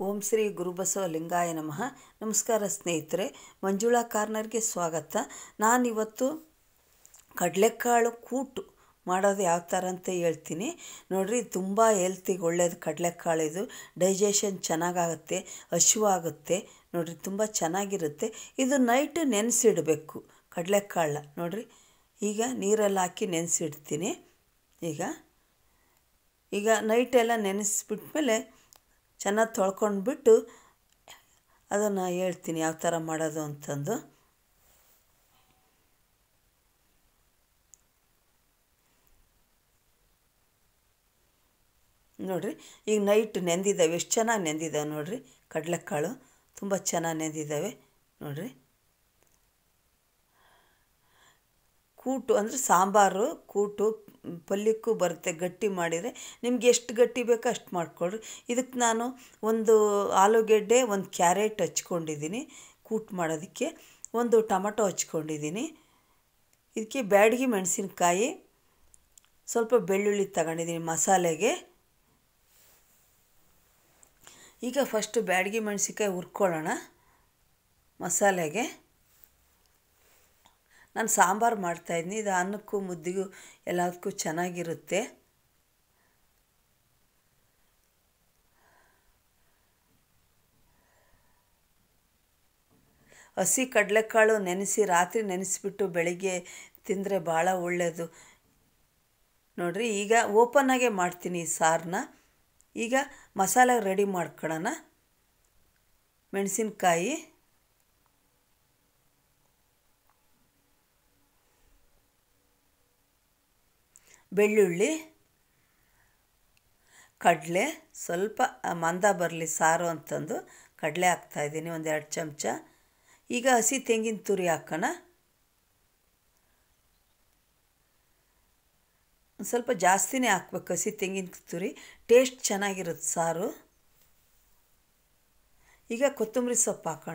ಓಂ ಶ್ರೀ ಗುರುಬಸವ ಲಿಂಗಾಯ ನಮಃ ನಮಸ್ಕಾರ ಸ್ನೇಹಿತರೆ ಮಂಜುಳಾ ಕಾರ್ನರ್ಗೆ ಸ್ವಾಗತ ನಾನಿವತ್ತು ಕಡಲೆಕಾಳು ಕೂಟು ಮಾಡೋದು ಯಾವ ಥರ ಅಂತ ಹೇಳ್ತೀನಿ ನೋಡಿರಿ ತುಂಬ ಹೆಲ್ತಿಗೆ ಒಳ್ಳೇದು ಕಡಲೆಕಾಳು ಇದು ಡೈಜೆಷನ್ ಚೆನ್ನಾಗಾಗುತ್ತೆ ಹಸಿವಾಗುತ್ತೆ ನೋಡಿರಿ ತುಂಬ ಚೆನ್ನಾಗಿರುತ್ತೆ ಇದು ನೈಟ್ ನೆನೆಸಿಡಬೇಕು ಕಡಲೆಕಾಳನ್ನ ನೋಡಿರಿ ಈಗ ನೀರಲ್ಲಿ ಹಾಕಿ ನೆನೆಸಿಡ್ತೀನಿ ಈಗ ಈಗ ನೈಟೆಲ್ಲ ನೆನೆಸ್ಬಿಟ್ಮೇಲೆ ಚೆನ್ನಾಗಿ ತೊಳ್ಕೊಂಡ್ಬಿಟ್ಟು ಅದನ್ನು ಹೇಳ್ತೀನಿ ಯಾವ ಥರ ಮಾಡೋದು ಅಂತಂದು ನೋಡಿರಿ ಈಗ ನೈಟ್ ನೆಂದಿದ್ದಾವೆ ಎಷ್ಟು ಚೆನ್ನಾಗಿ ನೆಂದಿದ್ದಾವೆ ನೋಡಿರಿ ಕಡಲೆಕಾಳು ತುಂಬ ಚೆನ್ನಾಗಿ ನೆಂದಿದ್ದಾವೆ ನೋಡಿರಿ ಕೂಟು ಅಂದರೆ ಸಾಂಬಾರು ಕೂಟು ಪಲ್ಯಕ್ಕೂ ಬರುತ್ತೆ ಗಟ್ಟಿ ಮಾಡಿದರೆ ನಿಮ್ಗೆ ಎಷ್ಟು ಗಟ್ಟಿ ಬೇಕೋ ಅಷ್ಟು ಮಾಡಿಕೊಡ್ರಿ ಇದಕ್ಕೆ ನಾನು ಒಂದು ಆಲೂಗೆಡ್ಡೆ ಒಂದು ಕ್ಯಾರೆಟ್ ಹಚ್ಕೊಂಡಿದ್ದೀನಿ ಕೂಟು ಮಾಡೋದಕ್ಕೆ ಒಂದು ಟೊಮಟೊ ಹಚ್ಕೊಂಡಿದ್ದೀನಿ ಇದಕ್ಕೆ ಬ್ಯಾಡಗಿ ಮೆಣಸಿನ್ಕಾಯಿ ಸ್ವಲ್ಪ ಬೆಳ್ಳುಳ್ಳಿ ತಗೊಂಡಿದ್ದೀನಿ ಮಸಾಲೆಗೆ ಈಗ ಫಸ್ಟು ಬ್ಯಾಡಗಿ ಮೆಣಸಿನ್ಕಾಯಿ ಹುರ್ಕೊಳ್ಳೋಣ ಮಸಾಲೆಗೆ ನಾನು ಸಾಂಬಾರು ಮಾಡ್ತಾಯಿದ್ದೀನಿ ಇದು ಅನ್ನಕ್ಕೂ ಮುದ್ದಿಗೂ ಎಲ್ಲದಕ್ಕೂ ಚೆನ್ನಾಗಿರುತ್ತೆ ಹಸಿ ಕಡಲೆಕಾಳು ನೆನೆಸಿ ರಾತ್ರಿ ನೆನೆಸಿಬಿಟ್ಟು ಬೆಳಿಗ್ಗೆ ತಿಂದರೆ ಭಾಳ ಒಳ್ಳೆಯದು ನೋಡಿರಿ ಈಗ ಓಪನ್ನಾಗೆ ಮಾಡ್ತೀನಿ ಈ ಸಾರನ್ನ ಈಗ ಮಸಾಲೆ ರೆಡಿ ಮಾಡ್ಕೊಳ್ಳೋಣ ಮೆಣಸಿನ್ಕಾಯಿ ಬೆಳ್ಳುಳ್ಳಿ ಕಡಲೆ ಸ್ವಲ್ಪ ಮಂದ ಬರಲಿ ಸಾರು ಅಂತಂದು ಕಡಲೆ ಹಾಕ್ತಾಯಿದ್ದೀನಿ ಒಂದೆರಡು ಚಮಚ ಈಗ ಹಸಿ ತೆಂಗಿನ ತುರಿ ಹಾಕೋಣ ಒಂದು ಸ್ವಲ್ಪ ಜಾಸ್ತಿನೇ ಹಾಕ್ಬೇಕು ಹಸಿ ತೆಂಗಿನ ತುರಿ ಟೇಸ್ಟ್ ಚೆನ್ನಾಗಿರುತ್ತೆ ಸಾರು ಈಗ ಕೊತ್ತಂಬರಿ ಸೊಪ್ಪು ಹಾಕೋಣ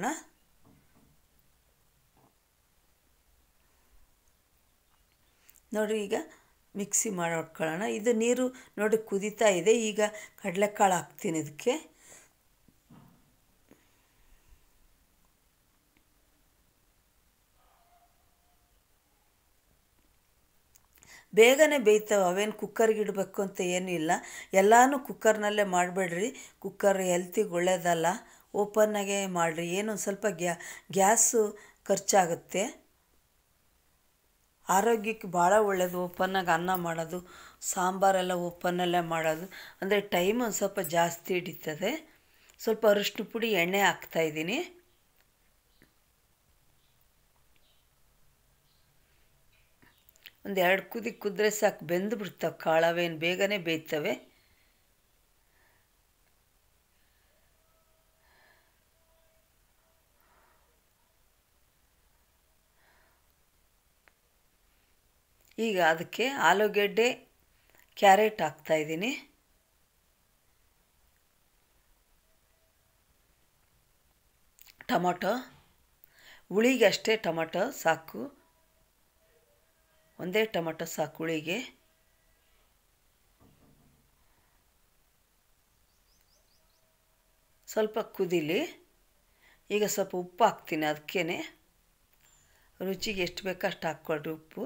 ನೋಡಿರಿ ಈಗ ಮಿಕ್ಸಿ ಮಾಡಿಟ್ಕೊಳ್ಳೋಣ ಇದು ನೀರು ನೋಡಿ ಕುದೀತಾ ಇದೆ ಈಗ ಕಡಲೆಕಾಳು ಹಾಕ್ತೀನಿ ಇದಕ್ಕೆ ಬೇಗನೆ ಬೇಯ್ತವೆ ಅವೇನು ಕುಕ್ಕರ್ಗೆ ಇಡಬೇಕು ಅಂತ ಏನೂ ಇಲ್ಲ ಎಲ್ಲನೂ ಕುಕ್ಕರ್ನಲ್ಲೇ ಮಾಡಬೇಡ್ರಿ ಕುಕ್ಕರ್ ಹೆಲ್ತಿಗೆ ಒಳ್ಳೆಯದಲ್ಲ ಓಪನ್ನಾಗೆ ಮಾಡಿರಿ ಏನು ಸ್ವಲ್ಪ ಗ್ಯಾ ಗ್ಯಾಸು ಖರ್ಚಾಗುತ್ತೆ ಆರೋಗ್ಯಕ್ಕೆ ಭಾಳ ಒಳ್ಳೆಯದು ಓಪನ್ನಾಗಿ ಅನ್ನ ಮಾಡೋದು ಸಾಂಬಾರೆಲ್ಲ ಓಪನ್ನಲ್ಲೇ ಮಾಡೋದು ಅಂದರೆ ಟೈಮ್ ಒಂದು ಸ್ವಲ್ಪ ಜಾಸ್ತಿ ಹಿಡಿತದೆ ಸ್ವಲ್ಪ ಅರಿಶಿನ ಪುಡಿ ಎಣ್ಣೆ ಹಾಕ್ತಾಯಿದ್ದೀನಿ ಒಂದು ಎರಡು ಕುದಿ ಕುದ್ರೆ ಸಾಕು ಬೆಂದು ಬಿಡ್ತಾವೆ ಕಾಳವೇನು ಬೇಗನೆ ಬೇಯ್ತವೆ ಈಗ ಅದಕ್ಕೆ ಆಲೂಗೆಡ್ಡೆ ಕ್ಯಾರೆಟ್ ಹಾಕ್ತಾಯಿದ್ದೀನಿ ಟೊಮೊಟೊ ಹುಳಿಗೆ ಅಷ್ಟೇ ಟೊಮೊಟೊ ಸಾಕು ಒಂದೇ ಟೊಮೊಟೊ ಸಾಕು ಹುಳಿಗೆ ಸ್ವಲ್ಪ ಕುದೀಲಿ ಈಗ ಸ್ವಲ್ಪ ಉಪ್ಪು ಹಾಕ್ತೀನಿ ಅದಕ್ಕೇ ರುಚಿಗೆ ಎಷ್ಟು ಬೇಕೋ ಅಷ್ಟು ಹಾಕ್ಕೊಳ್ರಿ ಉಪ್ಪು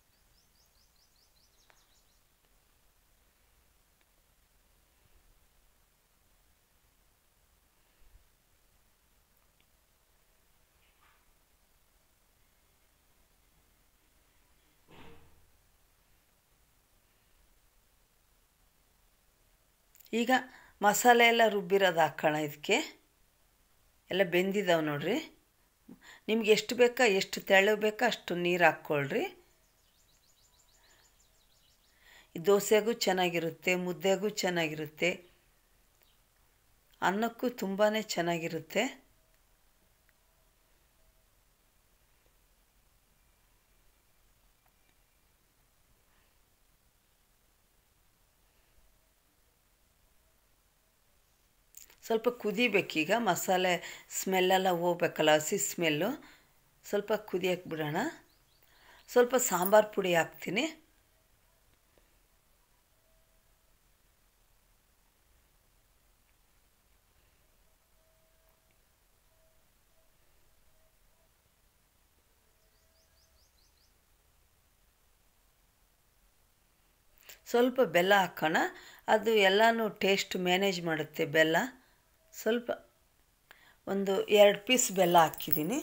ಈಗ ಮಸಾಲೆ ಎಲ್ಲ ರುಬ್ಬಿರೋದು ಹಾಕೋಣ ಇದಕ್ಕೆ ಎಲ್ಲ ಬೆಂದಿದ್ದಾವೆ ನೋಡಿರಿ ನಿಮ್ಗೆ ಎಷ್ಟು ಬೇಕಾ ಎಷ್ಟು ತೆಳು ಬೇಕಾ ಅಷ್ಟು ನೀರು ಹಾಕ್ಕೊಳ್ರಿ ದೋಸೆಗೂ ಚೆನ್ನಾಗಿರುತ್ತೆ ಮುದ್ದೆಗೂ ಚೆನ್ನಾಗಿರುತ್ತೆ ಅನ್ನಕ್ಕೂ ತುಂಬಾ ಚೆನ್ನಾಗಿರುತ್ತೆ ಸ್ವಲ್ಪ ಕುದಿಬೇಕೀಗ ಮಸಾಲೆ ಸ್ಮೆಲ್ಲೆಲ್ಲ ಹೋಗ್ಬೇಕಲ್ಲ ಹಸಿ ಸ್ಮೆಲ್ಲು ಸ್ವಲ್ಪ ಕುದಿಯಕ್ಕೆ ಬಿಡೋಣ ಸ್ವಲ್ಪ ಸಾಂಬಾರು ಪುಡಿ ಹಾಕ್ತೀನಿ ಸ್ವಲ್ಪ ಬೆಲ್ಲ ಹಾಕೋಣ ಅದು ಎಲ್ಲನೂ ಟೇಸ್ಟ್ ಮ್ಯಾನೇಜ್ ಮಾಡುತ್ತೆ ಬೆಲ್ಲ ಸ್ವಲ್ಪ ಒಂದು ಎರಡು ಪೀಸ್ ಬೆಲ್ಲ ಹಾಕಿದ್ದೀನಿ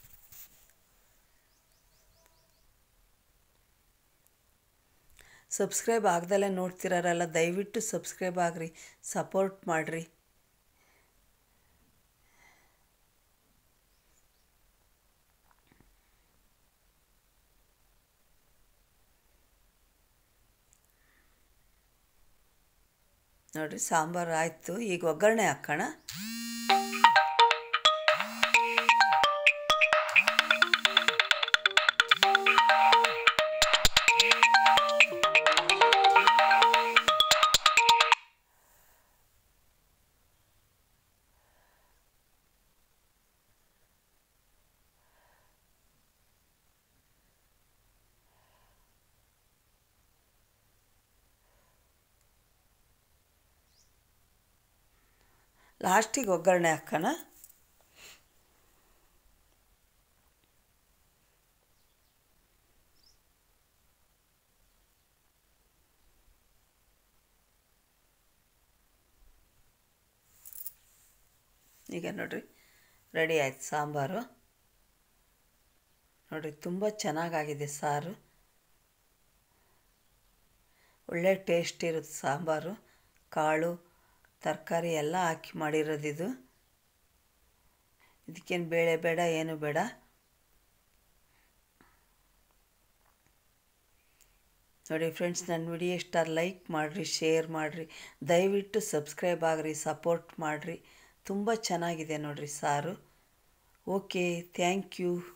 ಸಬ್ಸ್ಕ್ರೈಬ್ ಆಗ್ದಲೇ ನೋಡ್ತಿರಾರಲ್ಲ ದಯವಿಟ್ಟು ಸಬ್ಸ್ಕ್ರೈಬ್ ಆಗ್ರಿ ಸಪೋರ್ಟ್ ಮಾಡಿರಿ ನೋಡಿರಿ ಸಾಂಬಾರು ಆಯಿತು ಈಗ ಒಗ್ಗರಣೆ ಹಾಕೋಣ ಲಾಸ್ಟಿಗೆ ಒಗ್ಗರಣೆ ಹಾಕೋಣ ಈಗ ನೋಡಿರಿ ರೆಡಿ ಆಯ್ತು ಸಾಂಬಾರು ನೋಡಿರಿ ತುಂಬ ಚೆನ್ನಾಗಾಗಿದೆ ಸಾರು ಒಳ್ಳೆ ಟೇಸ್ಟ್ ಇರುತ್ತೆ ಸಾಂಬಾರು ಕಾಳು ತರಕಾರಿ ಎಲ್ಲ ಹಾಕಿ ಮಾಡಿರೋದಿದು ಇದಕ್ಕೇನು ಬೇಳೆ ಬೇಡ ಏನು ಬೇಡ ನೋಡಿ ಫ್ರೆಂಡ್ಸ್ ನನ್ನ ವಿಡಿಯೋ ಇಷ್ಟ ಲೈಕ್ ಮಾಡಿರಿ ಶೇರ್ ಮಾಡಿರಿ ದಯವಿಟ್ಟು ಸಬ್ಸ್ಕ್ರೈಬ್ ಆಗಿರಿ ಸಪೋರ್ಟ್ ಮಾಡಿರಿ ತುಂಬ ಚೆನ್ನಾಗಿದೆ ನೋಡಿರಿ ಸಾರು ಓಕೆ ಥ್ಯಾಂಕ್ ಯು